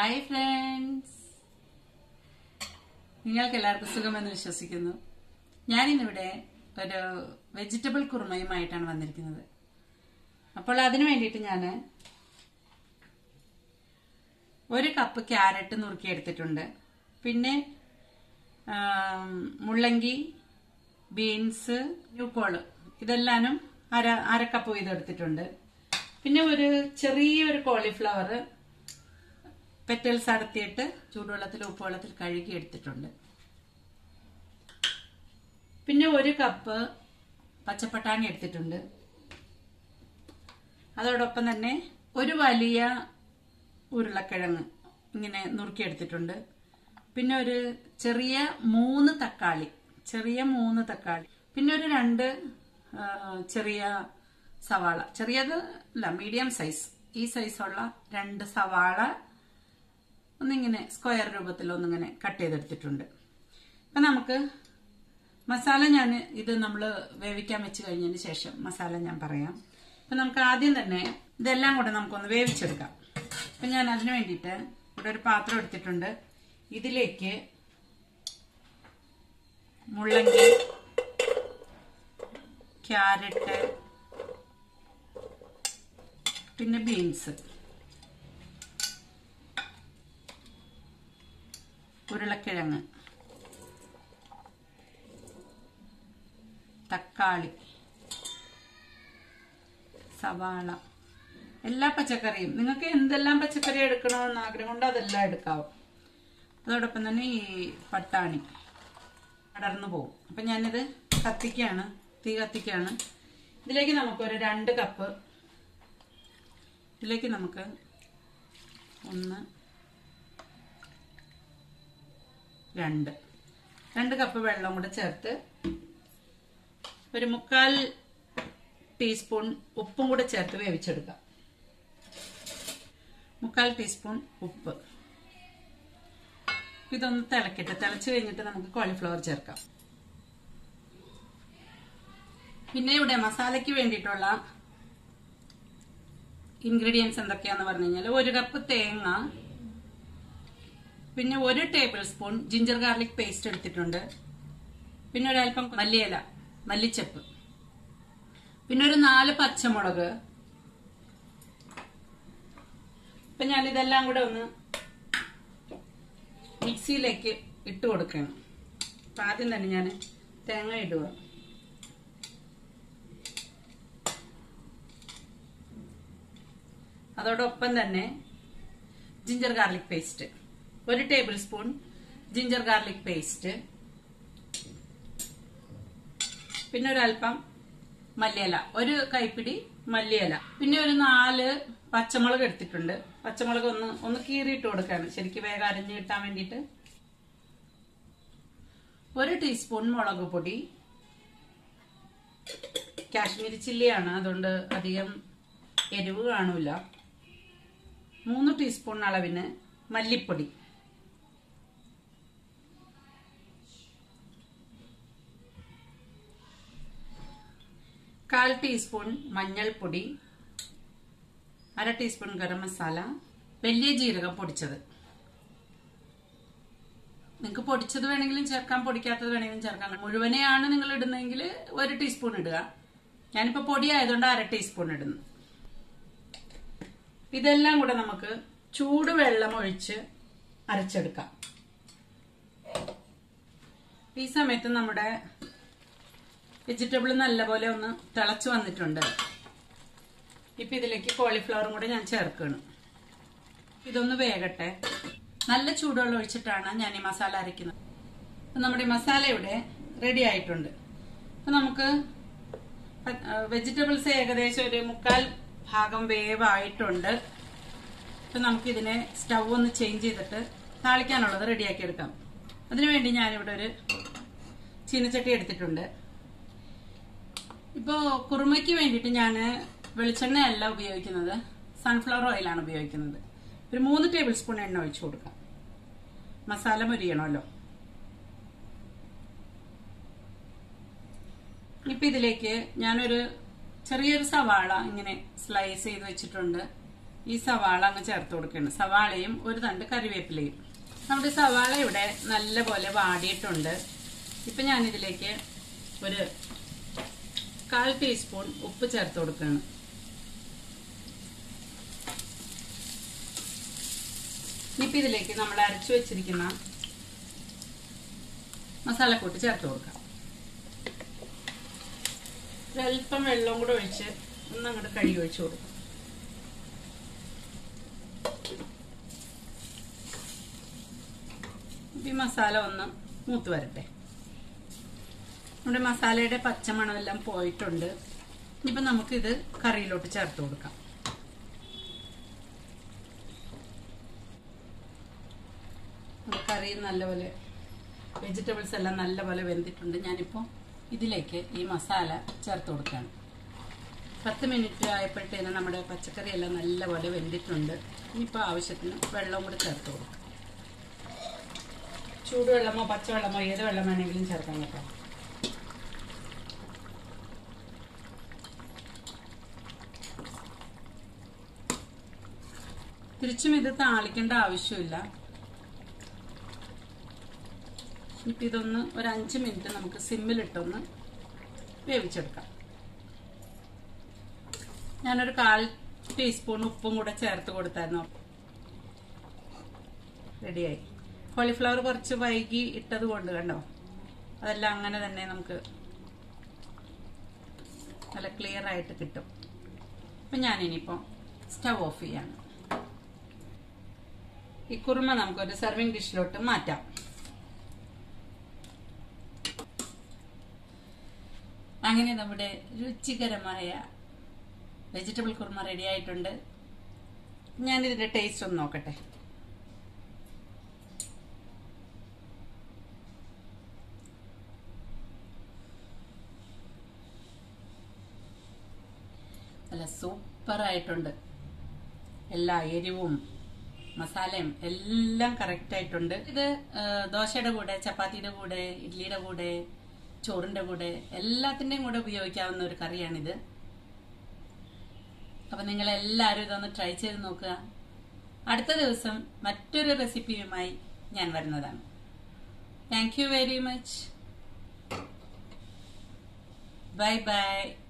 hi friends നിങ്ങൾക്ക് എല്ലാവർക്കും സുഖമെന്ന് വിശ്വസിക്കുന്നു ഞാനിന്നിവിടെ ഒരു വെജിറ്റബിൾ കുറുമയുമായിട്ടാണ് വന്നിരിക്കുന്നത് അപ്പോൾ അതിനു വേണ്ടിയിട്ട് ഞാൻ ഒരു കപ്പ് ക്യാരറ്റ് നുറുക്കി എടുത്തിട്ടുണ്ട് പിന്നെ ആം, മുള്ളങ്കി ബീൻസ് ന്യൂക്കോള് ഇതെല്ലാനും അര അര കപ്പ് വീതം എടുത്തിട്ടുണ്ട് പിന്നെ ഒരു ചെറിയൊരു കോളിഫ്ലവർ പെറ്റൽസ് അടത്തിയിട്ട് ചൂടുവെള്ളത്തിൽ ഉപ്പുവെള്ളത്തിൽ കഴുകി എടുത്തിട്ടുണ്ട് പിന്നെ ഒരു കപ്പ് പച്ചപ്പട്ടാണി എടുത്തിട്ടുണ്ട് അതോടൊപ്പം തന്നെ ഒരു വലിയ ഉരുളക്കിഴങ്ങ് ഇങ്ങനെ നുറുക്കിയെടുത്തിട്ടുണ്ട് പിന്നെ ഒരു ചെറിയ മൂന്ന് തക്കാളി ചെറിയ മൂന്ന് തക്കാളി പിന്നെ ഒരു രണ്ട് ആ, ചെറിയ സവാള ചെറിയത് അല്ല മീഡിയം സൈസ് ഈ സൈസുള്ള രണ്ട് സവാള ഒന്നിങ്ങനെ സ്ക്വയർ രൂപത്തിൽ ഒന്നിങ്ങനെ കട്ട് ചെയ്തെടുത്തിട്ടുണ്ട് അപ്പൊ നമുക്ക് മസാല ഞാൻ ഇത് നമ്മൾ വേവിക്കാൻ വെച്ച് കഴിഞ്ഞതിന് ശേഷം മസാല ഞാൻ പറയാം അപ്പൊ നമുക്ക് ആദ്യം തന്നെ ഇതെല്ലാം കൂടെ നമുക്കൊന്ന് വേവിച്ചെടുക്കാം അപ്പൊ ഞാൻ അതിന് വേണ്ടിയിട്ട് ഇവിടെ ഒരു പാത്രം എടുത്തിട്ടുണ്ട് ഇതിലേക്ക് മുള്ളങ്കി ക്യാരറ്റ് പിന്നെ ബീൻസ് ഉരുളക്കിഴങ്ങ് തക്കാളി സവാള എല്ലാ പച്ചക്കറിയും നിങ്ങൾക്ക് എന്തെല്ലാം പച്ചക്കറി എടുക്കണമെന്ന് ആഗ്രഹമുണ്ടോ അതെല്ലാം എടുക്കാവും അതോടൊപ്പം തന്നെ ഈ പട്ടാണി അടർന്നു പോകും അപ്പം ഞാനിത് കത്തിക്കാണ് തീ കത്തിക്കാണ് ഇതിലേക്ക് നമുക്കൊരു രണ്ട് കപ്പ് ഇതിലേക്ക് നമുക്ക് ഒന്ന് രണ്ട് രണ്ട് കപ്പ് വെള്ളം കൂടെ ചേർത്ത് ഒരു മുക്കാൽ ടീസ്പൂൺ ഉപ്പും കൂടെ ചേർത്ത് വേവിച്ചെടുക്കാം മുക്കാൽ ടീസ്പൂൺ ഉപ്പ് ഇതൊന്ന് തിളക്കട്ടെ തിളച്ച് കഴിഞ്ഞിട്ട് നമുക്ക് കോളിഫ്ലവർ ചേർക്കാം പിന്നെ ഇവിടെ മസാലയ്ക്ക് വേണ്ടിയിട്ടുള്ള ഇൻഗ്രീഡിയൻസ് എന്തൊക്കെയാന്ന് പറഞ്ഞു കഴിഞ്ഞാൽ ഒരു കപ്പ് തേങ്ങ പിന്നെ ഒരു tablespoon ginger garlic paste എടുത്തിട്ടുണ്ട് പിന്നെ ഒരല്പം മല്ലിയില മല്ലിച്ചപ്പ് പിന്നെ ഒരു നാല് പച്ചമുളക് ഇപ്പൊ ഞാൻ ഇതെല്ലാം കൂടെ ഒന്ന് മിക്സിയിലേക്ക് ഇട്ട് കൊടുക്കണം അപ്പൊ ആദ്യം തന്നെ ഞാൻ തേങ്ങ ഇടുക അതോടൊപ്പം തന്നെ ജിഞ്ചർ ഗാർലിക് പേസ്റ്റ് ഒരു tablespoon ginger garlic paste പിന്നെ ഒരല്പം മല്ലിയില ഒരു കൈപ്പിടി മല്ലിയില പിന്നെ ഒരു നാല് പച്ചമുളക് എടുത്തിട്ടുണ്ട് പച്ചമുളക് ഒന്ന് ഒന്ന് കീറിയിട്ട് കൊടുക്കാണ് ശരിക്കും വേഗം അരിഞ്ഞ് കിട്ടാൻ വേണ്ടിയിട്ട് ഒരു ടീസ്പൂൺ മുളക് പൊടി കാശ്മീരി ചില്ലിയാണ് അതുകൊണ്ട് അധികം എരിവ് കാണൂല മൂന്ന് ടീസ്പൂൺ അളവിന് മല്ലിപ്പൊടി കാൽ ടീസ്പൂൺ മഞ്ഞൾപ്പൊടി അര ടീസ്പൂൺ ഗരം മസാല വലിയ ജീരകം പൊടിച്ചത് നിങ്ങൾക്ക് പൊടിച്ചത് വേണമെങ്കിലും ചേർക്കാം പൊടിക്കാത്തത് വേണമെങ്കിലും ചേർക്കാം മുഴുവനെയാണ് നിങ്ങൾ ഇടുന്നതെങ്കിൽ ഒരു ടീസ്പൂൺ ഇടുക ഞാനിപ്പോ പൊടി ആയതുകൊണ്ട് അര ടീസ്പൂൺ ഇടുന്നു ഇതെല്ലാം കൂടെ നമുക്ക് ചൂടുവെള്ളം ഒഴിച്ച് അരച്ചെടുക്കാം ഈ സമയത്ത് നമ്മുടെ വെജിറ്റബിൾ നല്ലപോലെ ഒന്ന് തിളച്ചു വന്നിട്ടുണ്ട് ഇപ്പൊ ഇതിലേക്ക് കോളിഫ്ലവറും കൂടെ ഞാൻ ചേർക്കണം ഇതൊന്ന് വേകട്ടെ നല്ല ചൂടുവെള്ളം ഒഴിച്ചിട്ടാണ് ഞാൻ ഈ മസാല അരയ്ക്കുന്നത് അപ്പൊ നമ്മുടെ ഈ മസാല ഇവിടെ റെഡി ആയിട്ടുണ്ട് അപ്പൊ നമുക്ക് വെജിറ്റബിൾസ് ഏകദേശം ഒരു മുക്കാൽ ഭാഗം വേവായിട്ടുണ്ട് അപ്പൊ നമുക്കിതിനെ സ്റ്റൗ ഒന്ന് ചേഞ്ച് ചെയ്തിട്ട് താളിക്കാനുള്ളത് റെഡിയാക്കി എടുക്കാം അതിനുവേണ്ടി ഞാനിവിടെ ഒരു ചീനച്ചട്ടി എടുത്തിട്ടുണ്ട് ഇപ്പോൾ കുറുമയ്ക്ക് വേണ്ടിയിട്ട് ഞാൻ വെളിച്ചെണ്ണയല്ല ഉപയോഗിക്കുന്നത് സൺഫ്ലവർ ഓയിലാണ് ഉപയോഗിക്കുന്നത് ഒരു മൂന്ന് ടേബിൾ സ്പൂൺ എണ്ണ ഒഴിച്ചു കൊടുക്കാം മസാല മുരിയണമല്ലോ ഇപ്പം ഇതിലേക്ക് ഞാനൊരു ചെറിയൊരു സവാള ഇങ്ങനെ സ്ലൈസ് ചെയ്ത് വെച്ചിട്ടുണ്ട് ഈ സവാള അങ്ങ് ചേർത്ത് കൊടുക്കണം സവാളയും ഒരു തണ്ട് കറിവേപ്പിലയും നമ്മുടെ സവാള ഇവിടെ നല്ലപോലെ വാടിയിട്ടുണ്ട് ഇപ്പൊ ഞാനിതിലേക്ക് ഒരു കാൽ ടീസ്പൂൺ ഉപ്പ് ചേർത്ത് കൊടുക്കുകയാണ് ഇനിയിപ്പോൾ ഇതിലേക്ക് നമ്മൾ അരച്ചു വെച്ചിരിക്കുന്ന മസാലക്കൂട്ട് ചേർത്ത് കൊടുക്കാം ഒരല്പം വെള്ളവും കൂടെ ഒഴിച്ച് ഒന്ന് അങ്ങോട്ട് കഴുകി ഒഴിച്ചു കൊടുക്കും ഈ മസാല ഒന്ന് മൂത്ത് വരട്ടെ നമ്മുടെ മസാലയുടെ പച്ചമണമെല്ലാം പോയിട്ടുണ്ട് ഇനിയിപ്പോൾ നമുക്കിത് കറിയിലോട്ട് ചേർത്ത് കൊടുക്കാം കറി നല്ലപോലെ വെജിറ്റബിൾസ് എല്ലാം നല്ലപോലെ വെന്തിട്ടുണ്ട് ഞാനിപ്പോൾ ഇതിലേക്ക് ഈ മസാല ചേർത്ത് കൊടുക്കുകയാണ് പത്ത് മിനിറ്റ് ആയപ്പോഴത്തേന് നമ്മുടെ പച്ചക്കറി എല്ലാം നല്ലപോലെ വെന്തിട്ടുണ്ട് ഇനിയിപ്പോൾ ആവശ്യത്തിന് വെള്ളവും കൂടി ചേർത്ത് കൊടുക്കാം ചൂടുവെള്ളമോ പച്ചവെള്ളമോ ഏത് വെള്ളം വേണമെങ്കിലും ചേർക്കാൻ കേട്ടോ തിരിച്ചും ഇത് താളിക്കേണ്ട ആവശ്യമില്ല ഇപ്പം ഇതൊന്ന് ഒരു അഞ്ച് മിനിറ്റ് നമുക്ക് സിമ്മിലിട്ടൊന്ന് വേവിച്ചെടുക്കാം ഞാനൊരു കാൽ ടീസ്പൂൺ ഉപ്പും കൂടെ ചേർത്ത് കൊടുത്തായിരുന്നു റെഡിയായി കോളിഫ്ലവർ കുറച്ച് വൈകി ഇട്ടത് കൊണ്ട് കണ്ടോ അതെല്ലാം അങ്ങനെ തന്നെ നമുക്ക് നല്ല ക്ലിയർ ആയിട്ട് കിട്ടും അപ്പം ഞാനിനിയിപ്പോൾ സ്റ്റവ് ഓഫ് ചെയ്യാണ് ഈ കുറുമ നമുക്കൊരു സെർവിങ് ഡിഷിലോട്ട് മാറ്റാം അങ്ങനെ നമ്മുടെ രുചികരമായ വെജിറ്റബിൾ കുറുമ റെഡി ആയിട്ടുണ്ട് ഞാനിതിന്റെ ടേസ്റ്റ് ഒന്ന് നോക്കട്ടെ നല്ല സൂപ്പർ ആയിട്ടുണ്ട് എല്ലാ എരിവും മസാലയും എല്ലാം കറക്റ്റ് ആയിട്ടുണ്ട് ഇത് ആ, ദോശയുടെ കൂടെ ചപ്പാത്തിയുടെ കൂടെ ഇഡ്ലിയുടെ കൂടെ ചോറിന്റെ കൂടെ എല്ലാത്തിന്റെയും കൂടെ ഉപയോഗിക്കാവുന്ന ഒരു കറിയാണിത് അപ്പൊ നിങ്ങൾ എല്ലാവരും ഇതൊന്ന് ട്രൈ ചെയ്ത് നോക്കുക അടുത്ത ദിവസം മറ്റൊരു റെസിപ്പിയുമായി ഞാൻ വരുന്നതാണ് thank you very much bye by